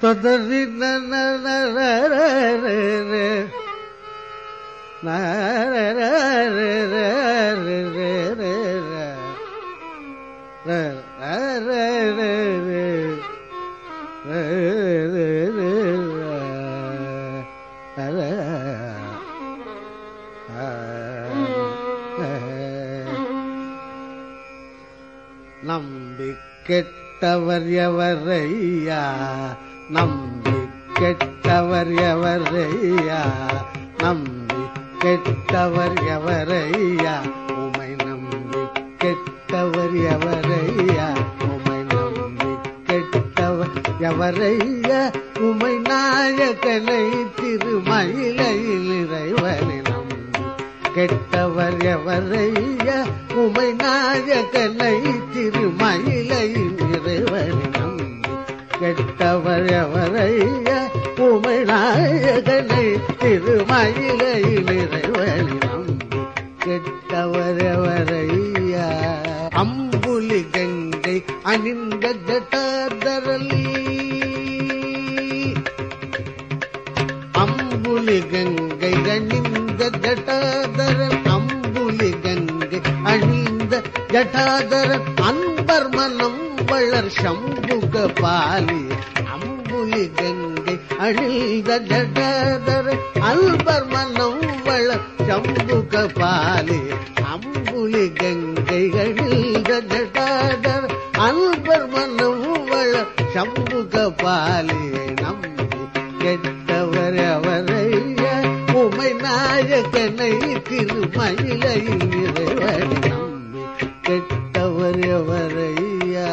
தொதறி நம்பி கெட்டவர் எவரையா நம்பி கெட்டவர் எவரையா நம்பி கெட்டவர் எவரையா உமை நம்பி கெட்டவர் எவரையா உமை நம்பி கெட்டவர் எவரையா உமை நாயகனை திருமயிலையில் இறைவனை நம்பி கெட்டவர் எவரைய உமை நாயகனை திருமயிலையில் இறைவனை நம்பி கெட்டவர் எவரைய உமை நாயகனை திருமயிலையில் இறைவனை நம்பி கெட்டவர் எவரையா அம்புலி கங்கை அணிந்த ஜட்டாதரலி அம்புலி கங்கை அணிந்த ஜட்டாதரன் அம்புலி கங்கை அணிந்த ஜட்டாதரன் அன்பர் மனம் வளர் சம்புக பாலி அம்புலி கங்கை அணிந்த ஜட்டாதரன் அன்பர் மனம் வளர் சம்புக பாலி அம்புலி கங்கை அணிந்த ஜட்டாதரன் அன்பர் மனம் வளர் சம்புக பாலி நம்பி கெட்டவர் அவரைய உமை நாயகனை திருமயிலையில் இறைவனை நம்பி கெட்டவர் எவரையா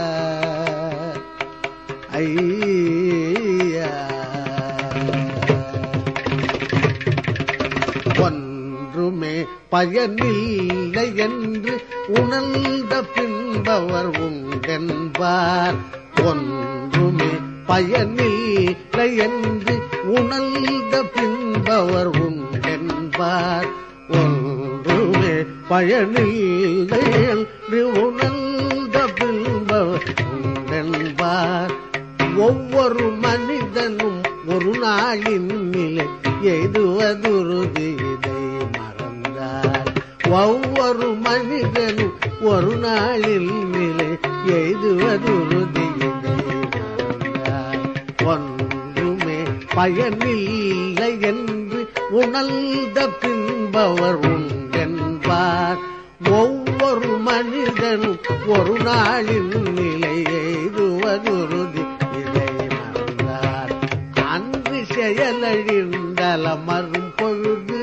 ஐயா ஒன்றுமே பயனில்லை என்று உணர்ந்த பின்பவர் உங்கென்பார் ஒன்றுமே பயனில்லை என்று உணர்ந்த பின்பவர் உங்கென்பார் ஒன்றுமே பயனில்லை என்று உணர்ந்த பின்பவர் உங்கென்பார் ஒவ்வொரு மனிதனும் ஒரு நாளின் நிலை எதுவதுருதி இதை மறந்தார் ஒவ்வொரு மனிதனும் ஒரு நாளில் நிலை எய்துவதுருதி இதை மறந்தார் ஒன்றுமே பயனில்லை என்று உணர்ந்த பின்பவர் உண்டென்பார் ஒவ்வொரு மனிதனும் ஒரு நாளின் நிலை எய்துவதுருதி இதை மறந்தார் அன்று செயலழிந்தலமரும் பொழுது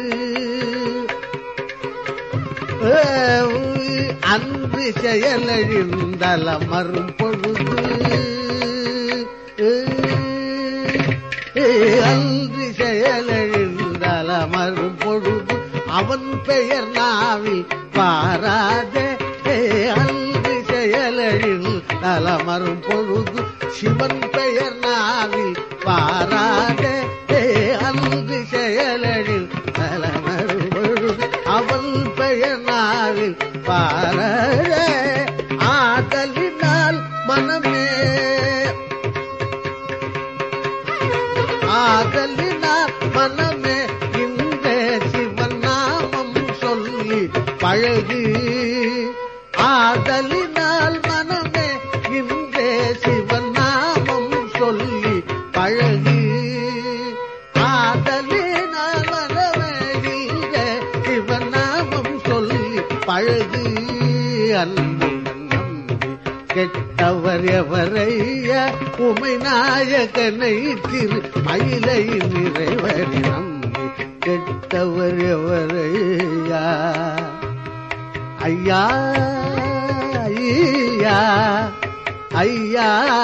அன்று செயலழிந்தலமரும் பொழுது அன்று செயலழிந்தலமரும் பொழுது அவன் பெயர் நாவில் பாராதே அன்று செயலழில் நலமரும் பொழுது சிவன் பெயர் நாவில் பாராதே அன்று செயலழில் நலமரும் பொழுது அவன் பெயர் நாவில் பாராதே ஆதலினால் மனமே ஆதலினால் மனமே இந்த சிவன் நாமம் சொல்லி பழகு ஆதலினால் மனமே இந்த சிவன் நாமம் சொல்லி பழகு ஆதலினால் மனமே இந்த சிவன் நாமம் சொல்லி பழகு அன்புடன் நம்பி கெட்டவர் எவரைய உமை நாயகனை திரு மயிலை நிறைவரை நம்பி கெட்டவர் எவரையா ஐயா ஐயா ஐயா